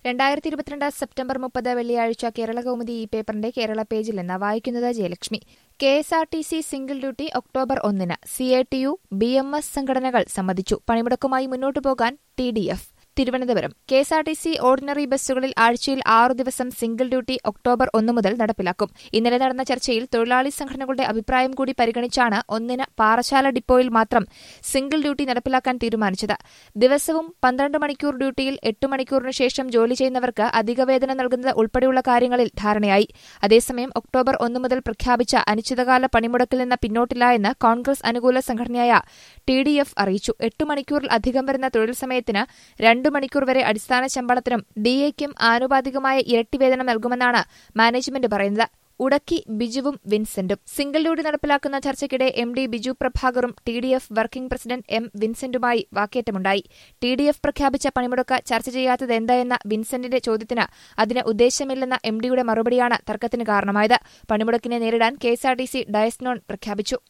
രണ്ടായിരത്തി ഇരുപത്തിരണ്ട് സെപ്റ്റംബർ മുപ്പത് വെള്ളിയാഴ്ച കേരള കൗമുദി ഈ പേപ്പറിന്റെ കേരള പേജിൽ നിന്ന് വായിക്കുന്നത് Jayalakshmi K S R T C single duty October ഒന്നിന് C I T U B M S സംഘടനകൾ സമ്മതിച്ചു പണിമുടക്കുമായി മുന്നോട്ടു പോകാൻ T D F Thiruvananthapuram K S R T C ordinary ബസ്സുകളിൽ ആഴ്ചയിൽ ആറു ദിവസം സിംഗിൾ ഡ്യൂട്ടി ഒക്ടോബർ ഒന്ന് മുതൽ നടപ്പിലാക്കും ഇന്നലെ നടന്ന ചർച്ചയിൽ തൊഴിലാളി സംഘടനകളുടെ അഭിപ്രായം കൂടി പരിഗണിച്ചാണ് ഒന്നിന് പാറശാല ഡിപ്പോയിൽ മാത്രം സിംഗിൾ ഡ്യൂട്ടി നടപ്പിലാക്കാൻ തീരുമാനിച്ചത് ദിവസവും പന്ത്രണ്ട് മണിക്കൂർ ഡ്യൂട്ടിയിൽ എട്ട് മണിക്കൂറിന് ശേഷം ജോലി ചെയ്യുന്നവർക്ക് അധിക വേതനം നൽകുന്നത് ഉൾപ്പെടെയുള്ള കാര്യങ്ങളിൽ ധാരണയായി അതേസമയം ഒക്ടോബർ ഒന്ന് മുതൽ പ്രഖ്യാപിച്ച അനിശ്ചിതകാല പണിമുടക്കിൽ നിന്ന് പിന്നോട്ടില്ല എന്ന് കോൺഗ്രസ് അനുകൂല സംഘടനയായ ടി ഡി എഫ് അറിയിച്ചു എട്ട് മണിക്കൂറിൽ അധികം വരുന്ന തൊഴിൽ സമയത്തിന് രണ്ട് മണിക്കൂർ വരെ അടിസ്ഥാന ശമ്പളത്തിനും ഡിഎയ്ക്കും ആനുപാതികമായ ഇരട്ടി വേതനം നൽകുമെന്നാണ് മാനേജ്മെന്റ് പറയുന്നത് ഉടക്കി ബിജുവും വിൻസെന്റും സിംഗിൾ ഡ്യൂട്ടി നടപ്പിലാക്കുന്ന ചർച്ചയ്ക്കിടെ എം ഡി ബിജു പ്രഭാകറും T D F working president M വിൻസെന്റുമായി വാക്കേറ്റമുണ്ടായി ടി ഡി എഫ് പ്രഖ്യാപിച്ച പണിമുടക്ക് ചർച്ച ചെയ്യാത്തത് എന്തായെന്ന വിൻസെന്റിന്റെ ചോദ്യത്തിന് അതിന് ഉദ്ദേശമില്ലെന്ന എം ഡിയുടെ മറുപടിയാണ് തർക്കത്തിന് കാരണമായത് പണിമുടക്കിനെ നേരിടാൻ K S R T C dies non പ്രഖ്യാപിച്ചു